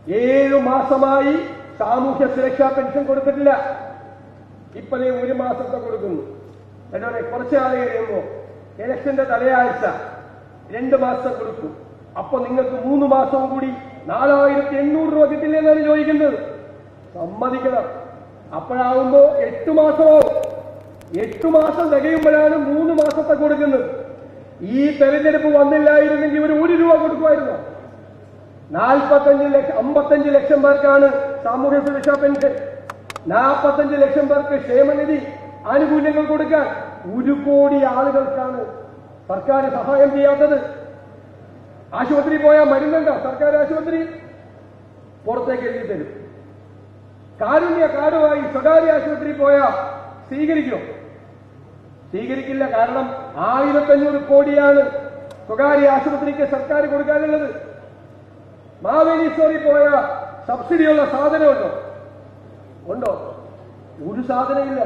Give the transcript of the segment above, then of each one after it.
ഏഴു മാസമായി സാമൂഹ്യ സുരക്ഷാ പെൻഷൻ കൊടുത്തിട്ടില്ല ഇപ്പതേ ഒരു മാസത്തെ കൊടുക്കുന്നു എന്നോടെ കുറച്ച് നാൾ കഴിയുമ്പോ ഇലക്ഷന്റെ തലയാഴ്ച രണ്ട് മാസം കൊടുക്കും അപ്പൊ നിങ്ങൾക്ക് മൂന്ന് മാസവും കൂടി നാലായിരത്തി എണ്ണൂറ് രൂപ കിട്ടില്ല എന്നാണ് ചോദിക്കുന്നത് സമ്മതിക്കണം അപ്പോഴാവുമ്പോ എട്ട് മാസമാവും എട്ട് മാസം തികയുമ്പോഴാണ് മൂന്ന് മാസത്തെ കൊടുക്കുന്നത് ഈ തെരഞ്ഞെടുപ്പ് വന്നില്ലായിരുന്നെങ്കിൽ ഇവർ ഒരു രൂപ കൊടുക്കുമായിരുന്നു നാൽപ്പത്തഞ്ച് ലക്ഷം അമ്പത്തഞ്ച് ലക്ഷം പേർക്കാണ് സാമൂഹ്യ സുരക്ഷാ പെൻഷൻ നാൽപ്പത്തഞ്ച് ലക്ഷം പേർക്ക് ക്ഷേമനിധി ആനുകൂല്യങ്ങൾ കൊടുക്കാൻ ഒരു കോടി ആളുകൾക്കാണ് സർക്കാർ സഹായം ചെയ്യാത്തത് ആശുപത്രി പോയാൽ മരുന്നുണ്ടോ സർക്കാർ ആശുപത്രി പുറത്തേക്ക് എഴുതി തരും കാരുണ്യ കാർഡുമായി സ്വകാര്യ ആശുപത്രി പോയാൽ സ്വീകരിക്കും സ്വീകരിക്കില്ല കാരണം ആയിരത്തഞ്ഞൂറ് കോടിയാണ് സ്വകാര്യ ആശുപത്രിക്ക് സർക്കാർ കൊടുക്കാനുള്ളത് മാവേലി സ്റ്റോറിൽ പോയ സബ്സിഡിയുള്ള സാധനമുണ്ടോ ഉണ്ടോ ഒരു സാധനമില്ല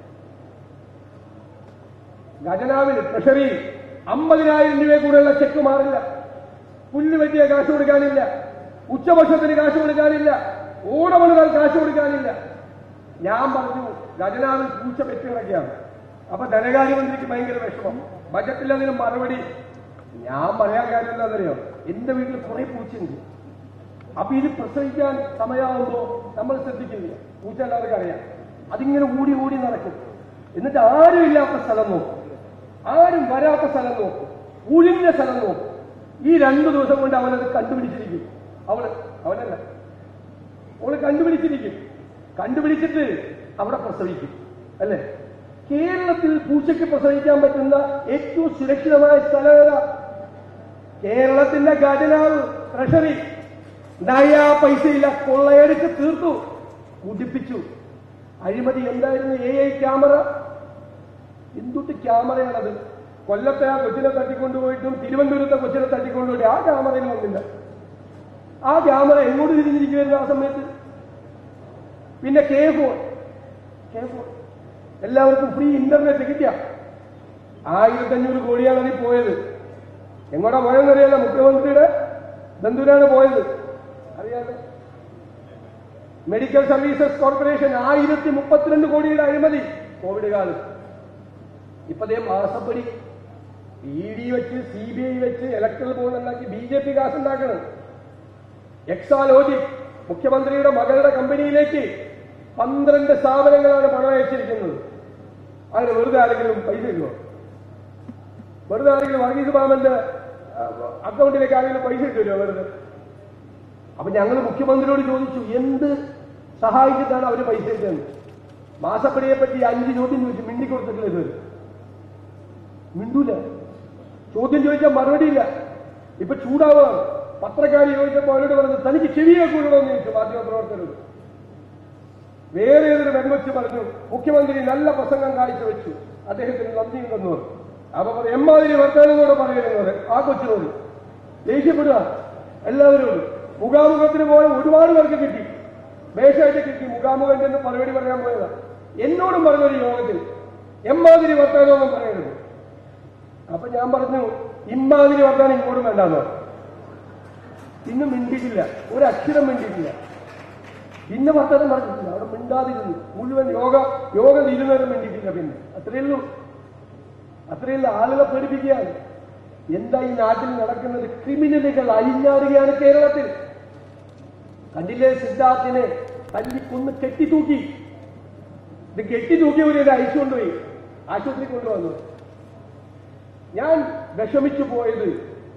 ഖജനാവിൽ ട്രഷറിയിൽ അമ്പതിനായിരം രൂപ കൂടെയുള്ള ചെക്ക് മാറില്ല പുല്ല് വെട്ടിയ കാശ് കൊടുക്കാനില്ല ഉച്ചഭക്ഷണത്തിന് കാശ് കൊടുക്കാനില്ല ഓണമണുകൾ കാശ് കൊടുക്കാനില്ല ഞാൻ പറഞ്ഞു ഖജനാവിൽ പൂച്ച വെച്ച് കിടക്കുകയാണ് അപ്പൊ ധനകാര്യമന്ത്രിക്ക് ഭയങ്കര വിഷമം ബജറ്റിൽ അതിന് മറുപടി ഞാൻ പറയാൻ കാര്യം എന്താണെന്നറിയോ എന്റെ വീട്ടിൽ കുറെ പൂച്ചയുണ്ട് അപ്പൊ ഇത് പ്രസവിക്കാൻ സമയമാകുമ്പോ നമ്മൾ ശ്രദ്ധിക്കില്ല പൂച്ച എല്ലാവർക്കും അറിയാം അതിങ്ങനെ ഓടി ഓടി നടക്കും എന്നിട്ട് ആരും ഇല്ലാത്ത സ്ഥലം നോക്കും ആരും വരാത്ത സ്ഥലം നോക്കും ഒഴിഞ്ഞ സ്ഥലം നോക്കും ഈ രണ്ടു ദിവസം കൊണ്ട് അവനത് കണ്ടുപിടിച്ചിരിക്കും അവള് അവനല്ല അവള് കണ്ടുപിടിച്ചിരിക്കും കണ്ടുപിടിച്ചിട്ട് അവിടെ പ്രസവിക്കും അല്ലേ കേരളത്തിൽ പൂച്ചയ്ക്ക് പ്രസവിക്കാൻ പറ്റുന്ന ഏറ്റവും സുരക്ഷിതമായ സ്ഥലം ഏതാ കേരളത്തിന്റെ ഖജനാവ് ട്രഷറി നയാ പൈസയില്ല കൊള്ളയടിച്ച് തീർത്തു കുടിപ്പിച്ചു അഴിമതി എന്തായിരുന്നു എ ഐ ക്യാമറ എന്തുട്ട് ക്യാമറയാണത് കൊല്ലത്തെ ആ കൊച്ചിനെ തട്ടിക്കൊണ്ടുപോയിട്ടും തിരുവനന്തപുരത്തെ കൊച്ചിനെ തട്ടിക്കൊണ്ടുപോയി ആ ക്യാമറയിൽ വന്നില്ല ആ ക്യാമറ എങ്ങോട്ട് തിരിഞ്ഞിരിക്കുമായിരുന്നു ആ സമയത്ത് പിന്നെ കെ ഫോൺ കെ ഫോൺ എല്ലാവർക്കും ഫ്രീ ഇന്റർനെറ്റ് കിട്ടിയ ആയിരത്തഞ്ഞൂറ് കോടിയാണ് അതിൽ പോയത് എങ്ങോട്ടാ പോയെന്നറിയാലോ മുഖ്യമന്ത്രിയുടെ ബന്ധുവിനാണ് പോയത് അറിയാലോ മെഡിക്കൽ സർവീസസ് കോർപ്പറേഷൻ ആയിരത്തി മുപ്പത്തിരണ്ട് കോടിയുടെ അഴിമതി കോവിഡ് കാലത്ത് ഇപ്പൊ ദേ മാസപ്പടി ഇ ഡി വെച്ച് സി ബി ഐ വെച്ച് ഇലക്ട്രൽ ബോർഡ് ഉണ്ടാക്കി ബി ജെ പി കാശ് ഉണ്ടാക്കണം എക്സാലോജിക് മുഖ്യമന്ത്രിയുടെ മകളുടെ കമ്പനിയിലേക്ക് പന്ത്രണ്ട് സ്ഥാപനങ്ങളാണ് പണം അയച്ചിരിക്കുന്നത് അതിന് വെറുതെ ആരെങ്കിലും പൈസ ഇല്ലോ വെറുതെ ആരെങ്കിലും വർഗീസ് മാമന്റെ ആ, അക്കൗണ്ടിലേക്ക് ആരെങ്കിലും പൈസ ഇട്ടുമല്ലോ വെറുതെ അപ്പൊ ഞങ്ങൾ മുഖ്യമന്ത്രിയോട് ചോദിച്ചു എന്ത് സഹായിച്ചിട്ടാണ് അവര് പൈസ ഇട്ടത് മാസപ്പടിയെ പറ്റി അഞ്ച് ചോദ്യം ചോദിച്ചു മിണ്ടി കൊടുത്തിട്ടില്ല ഇതുവരെ മിണ്ടൂല ചോദ്യം ചോദിച്ചാൽ മറുപടിയില്ല ഇപ്പൊ ചൂടാവുകയാണ് പത്രക്കാരി ചോദിച്ചപ്പോൾ അവരോട് പറഞ്ഞു തനിക്ക് ചെവിയെ കൂടണമെന്ന് ചോദിച്ചു മാധ്യമപ്രവർത്തകരോട് വേറെ ഏതൊരു വെൺവെച്ച് പറഞ്ഞു മുഖ്യമന്ത്രി നല്ല പ്രസംഗം കാഴ്ചവെച്ചു അദ്ദേഹത്തിന് നന്ദി തന്നു അപ്പൊ പറഞ്ഞു എമ്മാതിരി വർത്താനോട് പറയുന്നത് ആ കൊച്ചിനോട് ദേഷ്യപ്പെടുക എല്ലാവരോടും മുഖാമുഖത്തിന് പോയ ഒരുപാട് പേർക്ക് കിട്ടി മേശായിട്ട് കിട്ടി മുഖാമുഖം എന്ന് മറുപടി പറയാൻ പോയതാ എന്നോടും പറഞ്ഞൊരു യോഗത്തിൽ എമ്മാതിരി വർത്താനമൊന്നും പറയരുത് അപ്പൊ ഞാൻ പറഞ്ഞു ഇമ്മാതിരി വർത്താനം ഇങ്ങോട്ടും വേണ്ടാന്നോ പിന്നെ മിണ്ടിയിട്ടില്ല ഒരു അക്ഷരം മിണ്ടിയിട്ടില്ല പിന്നെ വർത്തമാനം പറഞ്ഞിട്ടില്ല അവിടെ മിണ്ടാതിരുന്നു മുഴുവൻ യോഗ യോഗ ഇരുന്നേരം മിണ്ടിയിട്ടില്ല പിന്നെ അത്രയേ ഉള്ളൂ അത്രയുള്ള ആളുകളെ പേടിപ്പിക്കുകയാണ് എന്താ ഈ നാട്ടിൽ നടക്കുന്നത് ക്രിമിനലുകൾ അഴിഞ്ഞാടുകയാണ് കേരളത്തിൽ കണ്ടില്ലേ സിദ്ധാർത്ഥിനെ തല്ലിക്കൊന്ന് കെട്ടിത്തൂക്കി ഇത് കെട്ടിത്തൂക്കിയവരെ അയച്ചുകൊണ്ടുപോയി ആശുപത്രി കൊണ്ടുവന്നു ഞാൻ വിഷമിച്ചു പോയത്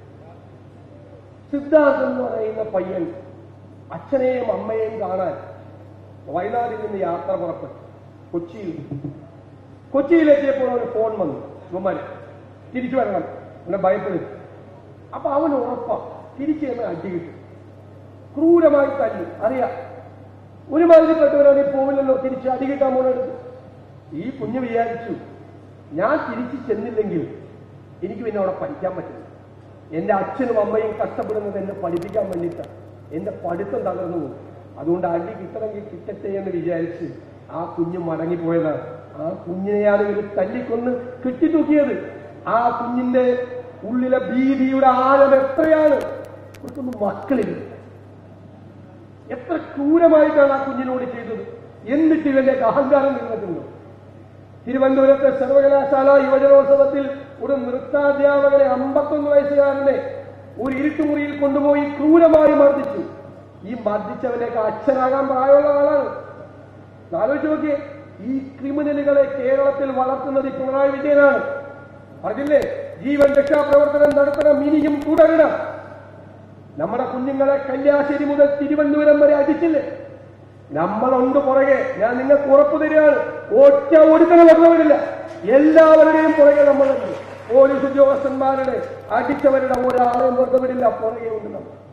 സിദ്ധാർത്ഥ് എന്ന് പറയുന്ന പയ്യൻ അച്ഛനെയും അമ്മയെയും കാണാൻ വയനാട്ടിൽ നിന്ന് യാത്ര പുറപ്പെട്ടു കൊച്ചിയിൽ കൊച്ചിയിലെത്തിയപ്പോൾ അവന് ഫോൺ വന്നു ഇവന്മാര് തിരിച്ചു വരണം അവനെ ഭയപ്പെടും അപ്പൊ അവന് ഉറപ്പാ തിരിച്ചു ചെന്ന് അടി കിട്ടും ക്രൂരമായി തല്ലി അറിയാം ഒരുമാതിരിപ്പെട്ടവരാണ് ഈ പോവില്ലല്ലോ തിരിച്ച് അടി കിട്ടാൻ പോണെടുത്ത് ഈ കുഞ്ഞ് വിചാരിച്ചു ഞാൻ തിരിച്ചു ചെന്നില്ലെങ്കിൽ എനിക്ക് പിന്നെ അവിടെ പഠിക്കാൻ പറ്റില്ല എന്റെ അച്ഛനും അമ്മയും കഷ്ടപ്പെടുന്നത് എന്നെ പഠിപ്പിക്കാൻ വേണ്ടിയിട്ടാണ് എന്റെ പഠിത്തം തകർന്നു പോകും അതുകൊണ്ട് അടി കിട്ടണമെങ്കിൽ കിട്ടട്ടെ എന്ന് വിചാരിച്ച് ആ കുഞ്ഞ് മടങ്ങിപ്പോയതാണ് ആ കുഞ്ഞിനെയാണ് ഇവർ തല്ലിക്കൊന്ന് കെട്ടിത്തൂക്കിയത് ആ കുഞ്ഞിന്റെ ഉള്ളിലെ ഭീതിയുടെ ആഴം എത്രയാണ് ഇവർക്കൊന്നും മക്കളില്ല എത്ര ക്രൂരമായിട്ടാണ് ആ കുഞ്ഞിനോട് ചെയ്തത് എന്നിട്ട് ഇവന്റെ അഹങ്കാരം നിന്നിട്ടുണ്ട് തിരുവനന്തപുരത്തെ സർവകലാശാല യുവജനോത്സവത്തിൽ ഒരു നൃത്താധ്യാപകനെ അമ്പത്തൊന്ന് വയസ്സുകാരനെ ഒരു ഇരുട്ടുമുറിയിൽ കൊണ്ടുപോയി ക്രൂരമായി മർദ്ദിച്ചു ഈ മർദ്ദിച്ചവനൊക്കെ അച്ഛനാകാൻ പ്രായമുള്ള ആളാണ് ആലോചിച്ച് നോക്കിയേ ഈ ക്രിമിനലുകളെ കേരളത്തിൽ വളർത്തുന്നത് ഈ പിണറായി വിജയനാണ് അറിഞ്ഞില്ലേ ജീവൻ രക്ഷാപ്രവർത്തനം നടത്തണം ഇനിയും തുടരണം നമ്മുടെ കുഞ്ഞുങ്ങളെ കല്യാശ്ശേരി മുതൽ തിരുവനന്തപുരം വരെ അടിച്ചില്ലേ നമ്മളുണ്ട് പുറകെ ഞാൻ നിങ്ങൾക്ക് ഉറപ്പു തരികയാണ് ഒറ്റ ഒരുത്തനെ വന്നവരില്ല എല്ലാവരുടെയും പുറകെ നമ്മളുണ്ട് പോലീസ് ഉദ്യോഗസ്ഥന്മാരുടെ അടിച്ചവരുടെ ഒരാളെയും വെറുതെ വിടില്ല പുറകെ ഉണ്ട് നമ്മൾ